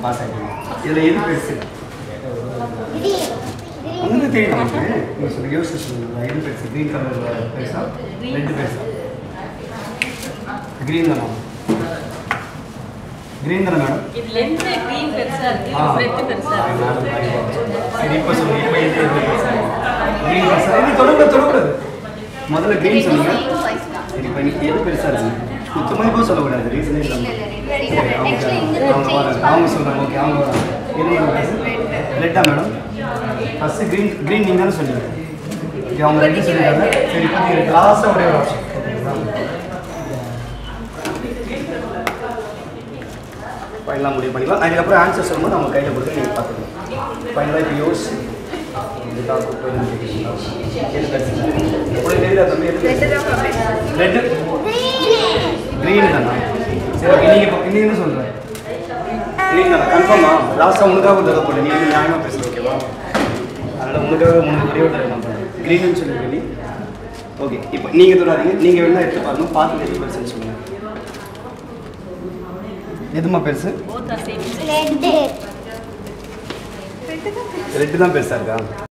Pass ஆகிட்டீங்க இதில் எது பெருசு உங்களுக்கு தெரியும் நமக்கு நீங்கள் சொல்லுங்க யோசிச்சு சொல்லுங்க எது பெருசு க்ரீன் கலர் பெருசா ரெட்டு பெருசா க்ரீன் தானா க்ரீன் தானே மேடம் இதுல இருந்து கிரீன் பெருசா இருக்கு ஆ. ரெட் பெருசா ஆ, இருக்கு மேடம், right. சரி இப்போ சொல்லுங்க இப்போ எது எது பெருசா க்ரீன் பெருசா இது தொடக்கூடாது தொடக்கூடாது முதல்ல க்ரீன் சொல்லுங்க சரி இப்போ இன்னைக்கு எது பெருசா இருக்கு சுத்தமாக இப்போ சொல்லக்கூடாது ரீசனே இல்லாமல் சரி, அவங்க அவங்க வராங்க அவங்க சொல்கிறாங்க ஓகே அவங்க வராங்க எது மேடம் பெருசு ரெட்டா மேடம் ஃபஸ்ட்டு க்ரீன் க்ரீன் நீங்கள் தானே சொன்னீங்க ஓகே அவங்க ரெட்டு சொல்லிட்டாங்க சரி இப்போ நீங்கள் லாஸ்ட்டாக ஒரே ஒரு ஆப்ஷன் ஃபைனலாக முடிவு பண்ணிக்கலாம் அதுக்கப்புறம் ஆன்சர் சொல்லும்போது அவங்க கையில் கொடுத்து நீங்கள் பார்த்துக்கலாம் ஃபைனலாக இப்போ யோசிச்சு இதுக்காக கூப்பிட்டு வந்து கேட்டீங்களா? எது பெருசு? உங்களுக்கு தெரியல தம்பி எது ரெட்டு க்ரீன் தானா சரி ஓகே நீங்கள் இப்போ நீங்கள் என்ன சொல்கிறேன் க்ரீன் தானே கன்ஃபார்மா லாஸ்ட்டாக உனக்காக ஒரு தடவை போடல நீ வந்து நியாயமாக பேசுகிற ஓகேவா அதனால் உனக்காக உனக்கு ஒரே ஒரு தடவை நான் பண்ணுறேன் க்ரீன்னு சொல்லி வெளி ஓகே இப்போ நீங்கள் தொடாதீங்க நீங்கள் வேணா எடுத்து பாருங்க பார்த்து எது பெருசுன்னு சொல்லுங்கள் எதுமா பெருசு போத் ஆர் சேம் ரெட்டு தான் பெருசாக இருக்கா